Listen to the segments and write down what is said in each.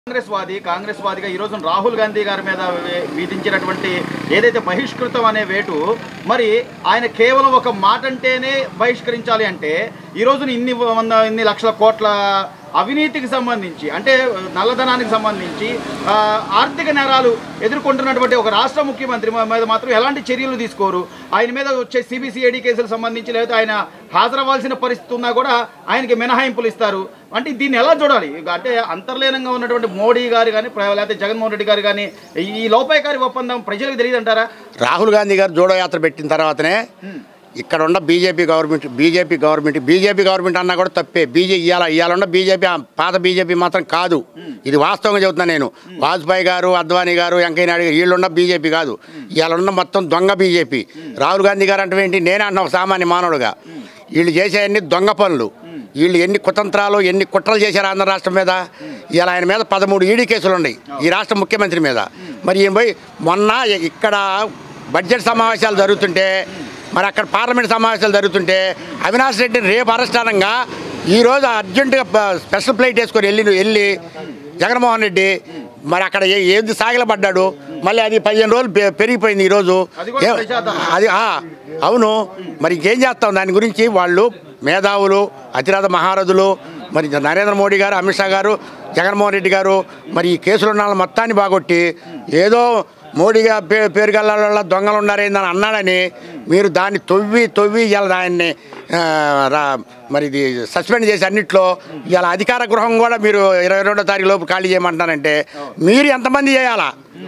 కాంగ్రెస్ వాది కాంగ్రెస్ వాదిగా ఈ రోజు రాహుల్ గాంధీ గారి మీద వే- విధించినటువంటి ఏదైతే బహిష్కృతం అనే వేటు మరి ఆయన కేవలం ఒక మాట అంటేనే బహిష్కరించాలి అంటే ఈ రోజున ఇన్ని వంద ఇన్ని లక్షల కోట్ల అవినీతికి సంబంధించి అంటే నల్లధనానికి సంబంధించి ఆ, ఆర్థిక నేరాలు ఎదుర్కొంటున్నటువంటి ఒక రాష్ట్ర ముఖ్యమంత్రి మ- మీద మాత్రం ఎలాంటి చర్యలు తీసుకోరు ఆయన మీద వచ్చే సిబిసిఐడి కేసులకు సంబంధించి లేదా ఆయన హాజరవ్వాల్సిన పరిస్థితి ఉన్నా కూడా ఆయనకి మినహాయింపులు ఇస్తారు అంటే దీన్ని ఎలా చూడాలి ఇక అంటే అంతర్లీనంగా ఉన్నటువంటి మోడీ గారు కానీ ప్ర- లేకపోతే జగన్మోహన్ రెడ్డి గారు కానీ ఈ లోపాయకారి ఒప్పందం ప్రజలకు తెలియదు అంటారా రాహుల్ గాంధీ గారు జోడో యాత్ర పెట్టిన తర్వాతనే ఇక్కడ ఉన్న BJP government BJP government BJP government అన్నా కూడా తప్పే బీజే ఇవాళ ఇవాళ ఉన్న బీజేపీ ఆ పాత బీజేపీ మాత్రం కాదు ఇది వాస్తవంగా చెబుతున్నాను నేను వాజ్పేయి గారు అద్వానీ గారు వెంకయ్య నాయుడు గారు వీళ్ళు ఉన్న బీజేపీ కాదు ఇవాళ ఉన్న మొత్తం దొంగ బీజేపీ రాహుల్ గాంధీ గారు అంటే ఏంటి నేనే అంటున్నా ఒక సామాన్య మానవుడుగా వీళ్ళు చేసే అన్ని దొంగ పనులు వీళ్ళు ఎన్ని కుతంత్రాలు ఎన్ని కుట్రలు చేశారు ఆంధ్ర రాష్ట్రం మీద ఇలా ఆయన మీద పదమూడు ఈడీ కేసులు ఉన్నాయి ఈ రాష్ట్ర ముఖ్యమంత్రి మీద మరి ఈయన పోయి మొన్న ఇక్కడ బడ్జెట్ సమావేశాలు జరుగుతుంటే మరి అక్కడ పార్లమెంట్ సమావేశాలు జరుగుతుంటే అవినాష్ రెడ్డిని రేపు అరెస్ట్ అనగా ఈరోజు అర్జెంటుగా ప- స్పెషల్ ఫ్లైట్ వేసుకొని వెళ్ళి వెళ్ళి జగన్మోహన్ రెడ్డి మరి అక్కడ ఏ- ఏంది సాగిలపడ్డాడు మళ్ళీ అది పదిహేను రోజులు పె- పెరిగిపోయింది ఈరోజు అది కూడా ఏ- ప్రజాధనం. అది ఆ, అవును మరి ఇంకేం చేస్తాం దాని గురించి వాళ్ళు మేధావులు అతిరథ మహారథులు మరి నరేంద్ర మోడీ గారు అమిత్ షా గారు జగన్మోహన్ రెడ్డి గారు మరి ఈ కేసులు ఉన్న వాళ్ళ మొత్తాన్ని బాగొట్టి ఏదో మోడీగా పే పేరు గల్ల దొంగలు ఉన్నారేందని అన్నాడని మీరు దాన్ని తొవ్వి తొవ్వి ఇలా దాన్ని ఆ, రా- మరి ఇది సస్పెండ్ చేసి అన్నిట్లో ఇలా అధికార గృహం కూడా మీరు ఇరవై రెండో తారీఖు లోపు ఖాళీ చేయమంటున్నారంటే మీరు ఎంతమంది చేయాలా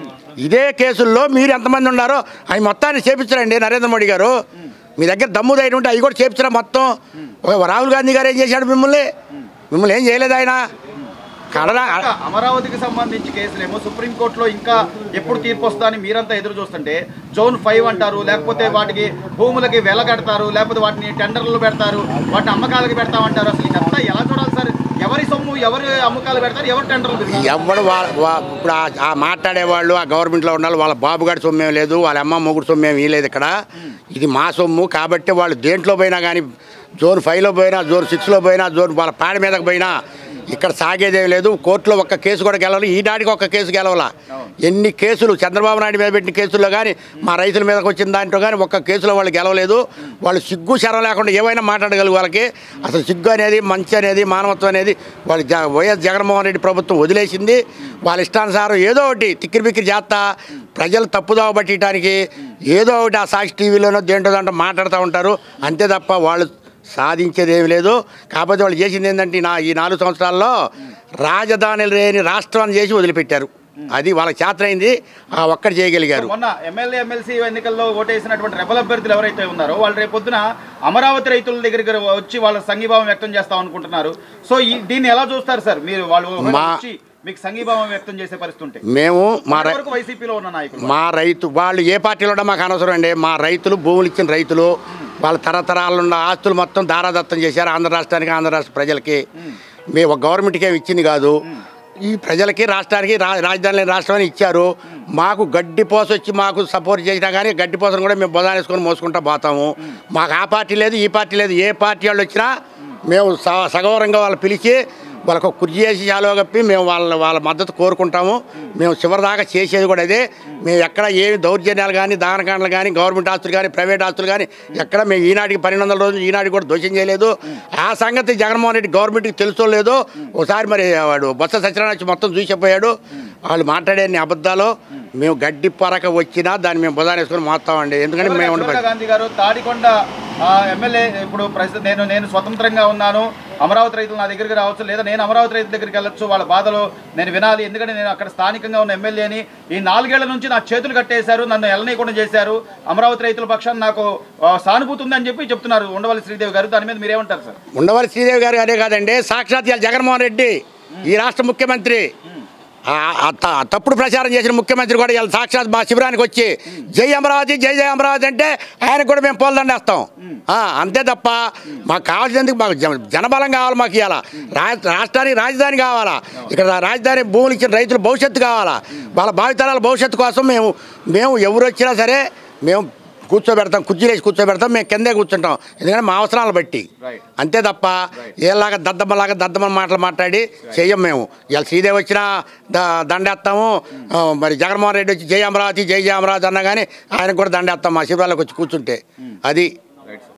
ఇదే కేసుల్లో మీరు ఎంతమంది ఉన్నారో అవి మొత్తాన్ని చేపించరండి నరేంద్ర మోడీ గారు మీ దగ్గర దమ్ము ధైర్యం ఉంటే అవి కూడా చేపించరా మొత్తం ఓ రాహుల్ గాంధీ గారు ఏం చేశాడు మిమ్మల్ని మిమ్మల్ని ఏం చేయలేదు ఆయన కడరా ఇంకా అమరావతికి సంబంధించి కేసులేమో సుప్రీంకోర్టులో ఇంకా ఎప్పుడు తీర్పు వస్తా అని మీరంతా ఎదురు చూస్తుంటే జోన్ ఫైవ్ అంటారు లేకపోతే వాటికి భూములకి వెలగడతారు లేకపోతే వాటిని టెండర్లు పెడతారు వాటిని అమ్మకాలకు పెడతామంటారు అసలు ఇదంతా ఎలా చూడాలి సార్ ఎవరి సొమ్ము ఎవరు అమ్మకాలు పెడతారు ఎవరు టెండర్లు తిరుగుతారు? ఎవడు వా- వా- ఇప్పుడు ఆ- ఆ మాట్లాడేవాళ్ళు ఆ గవర్నమెంట్లో ఉండాలి వాళ్ళ బాబుగాడి సొమ్మేం లేదు వాళ్ళ అమ్మ మొగుడు సొమ్మేం లేదు ఇక్కడ ఇది మా సొమ్ము కాబట్టి వాళ్ళు దేంట్లో పోయినా కానీ జోన్ ఫైవ్లో పోయినా జోన్ సిక్స్లో పోయినా జోన్ వాళ్ళ పాడ మీదకి పోయినా ఇక్కడ సాగేదేం లేదు కోర్టులో ఒక్క కేసు కూడా గెలవాలి ఈ నాటికి ఒక్క కేసు గెలవాల ఎన్ని కేసులు చంద్రబాబు నాయుడు మీద పెట్టిన కేసుల్లో కానీ మా రైతుల మీదకి వచ్చిన దాంట్లో కానీ ఒక్క కేసులో వాళ్ళు గెలవలేదు వాళ్ళు సిగ్గు శరం లేకుండా ఏమైనా మాట్లాడగలిగి వాళ్ళకి అసలు సిగ్గు అనేది మంచి అనేది మానవత్వం అనేది వాళ్ళు జ వైఎస్ జగన్మోహన్ రెడ్డి ప్రభుత్వం వదిలేసింది వాళ్ళ ఇష్టానుసారం ఏదో ఒకటి తిక్కిరి బిక్కిరి చేస్తా ప్రజలు తప్పుదోవ పట్టడానికి ఏదో ఒకటి ఆ సాక్షి టీవీలోనో దేంట్లో దాంట్లో మాట్లాడుతూ ఉంటారు అంతే తప్ప వాళ్ళు సాధించేది ఏమి లేదు కాకపోతే వాళ్ళు చేసింది ఏంటంటే నా ఈ నాలుగు సంవత్సరాల్లో రాజధాని లేని రాష్ట్రాన్ని చేసి వదిలిపెట్టారు అది వాళ్ళకి చేతనైంది ఆ ఒక్కటి చేయగలిగారు మొన్న ఎమ్మెల్యే ఎమ్మెల్సీ ఎన్నికల్లో ఓటేసినటువంటి రెబల్ అభ్యర్థులు ఎవరైతే ఉన్నారో వాళ్ళు రేపొద్దున అమరావతి రైతుల దగ్గరికి వచ్చి వాళ్ళ సంఘీభావం వ్యక్తం చేస్తాం అనుకుంటున్నారు సో ఈ దీన్ని ఎలా చూస్తారు సార్ మీరు వాళ్ళు మా- వచ్చి మీకు సంఘీభావం వ్యక్తం చేసే పరిస్థితి ఉంటే మేము మా రై వరకు వైసీపీలో ఉన్న నాయకులు మా రైతు వాళ్ళు ఏ పార్టీలో ఉన్నా మాకు అనవసరం అండి మా రైతులు భూములు ఇచ్చిన రైతులు వాళ్ళ తరతరాలు ఉన్న ఆస్తులు మొత్తం దారాదత్తం చేశారు ఆంధ్ర రాష్ట్రానికి ఆంధ్ర రాష్ట్ర ప్రజలకి మేము ఒక గవర్నమెంట్కి ఏమి ఇచ్చింది కాదు ఈ ప్రజలకి రాష్ట్రానికి రా రాజధాని లేని రాష్ట్రాన్ని ఇచ్చారు మాకు గడ్డి పోస వచ్చి మాకు సపోర్ట్ చేసినా కానీ గడ్డి పోసను కూడా మేము బొదాన వేసుకొని మోసుకుంటా పోతాము మాకు ఆ పార్టీ లేదు ఈ పార్టీ లేదు ఏ పార్టీ వాళ్ళు వచ్చినా మేము స- సగౌరవంగా వాళ్ళు పిలిచి వాళ్ళకు ఒక కుర్చీ చేసి చాలువ కప్పి మేము వాళ్ళ వాళ్ళ మద్దతు కోరుకుంటాము మేము చివరిదాకా చేసేది కూడా అదే మేము ఎక్కడ ఏమి దౌర్జన్యాలు కానీ దానకాండలు కానీ గవర్నమెంట్ ఆస్తులు కానీ ప్రైవేట్ ఆస్తులు కానీ ఎక్కడ మేము ఈనాటికి పన్నెండు వందల రోజులు ఈనాటికి కూడా దోషం చేయలేదు ఆ సంగతి జగన్మోహన్ రెడ్డి గవర్నమెంట్కి తెలుసో లేదో ఒకసారి మరి వాడు బొత్స సత్యనారాయణ వచ్చి మొత్తం చూసిపోయాడు వాళ్ళు మాట్లాడే అన్ని అబద్ధాలు మేము గడ్డి పరక వచ్చినా దాన్ని మేము బుధాన వేసుకొని మోస్తామండి ఎందుకంటే మేము సోనియా ఉండబడి గాంధీ గారు తాడికొండ ఆ, ఎమ్మెల్యే ఇప్పుడు ప్రస్తుతం నేను నేను స్వతంత్రంగా ఉన్నాను అమరావతి రైతులు నా దగ్గరికి రావచ్చు లేదా నేను అమరావతి రైతుల దగ్గరికి వెళ్ళొచ్చు వాళ్ళ బాధలు నేను వినాలి ఎందుకంటే నేను అక్కడ స్థానికంగా ఉన్న ఎమ్మెల్యేని ఈ నాలుగేళ్ల నుంచి నా చేతులు కట్టేశారు నన్ను ఎల్లనీయకుండా చేశారు అమరావతి రైతుల పక్షాన్ని నాకు ఆ, సానుభూతి ఉందని చెప్పి చెప్తున్నారు ఉండవల్లి శ్రీదేవి గారు దాని మీద మీరేమంటారు సార్ ఉండవల్లి శ్రీదేవి గారు అదే కాదండి సాక్షాత్ ఇవాళ జగన్మోహన్ రెడ్డి ఈ రాష్ట్ర ముఖ్యమంత్రి ఆ- ఆ త- తప్పుడు ప్రచారం చేసిన ముఖ్యమంత్రి కూడా ఇవాళ సాక్షాత్ మా శిబిరానికి వచ్చి జై అమరావతి జై జై అమరావతి అంటే ఆయనకు కూడా మేము పోల్దండేస్తాం ఆ, అంతే తప్ప మాకు కావాల్సినందుకు మాకు జన- జనబలం కావాలి మాకు ఇవాళ రా- రాష్ట్రానికి రాజధాని కావాలా ఇక్కడ రాజధాని భూములు ఇచ్చిన రైతుల భవిష్యత్తు కావాలా వాళ్ళ భావితరాల భవిష్యత్తు కోసం మేము మేము ఎవరు వచ్చినా సరే మేము కూర్చోబెడతాం కుర్చీలేసి కూర్చోబెడతాం మేము కిందే కూర్చుంటాం ఎందుకంటే మా అవసరాలు బట్టి Right. అంతే తప్ప ఏలాగా దద్దమ్మలాగా దద్దమ్మ మాటలు మాట్లాడి చెయ్యం మేము ఇలా శ్రీదేవి వచ్చినా ద- దండేస్తాము ఆ, మరి జగన్మోహన్ రెడ్డి వచ్చి జై అమరావతి జై జై అమరావతి అన్నా కానీ ఆయనకు కూడా దండేస్తాం మా శిబిరాలకు వచ్చి కూర్చుంటే అది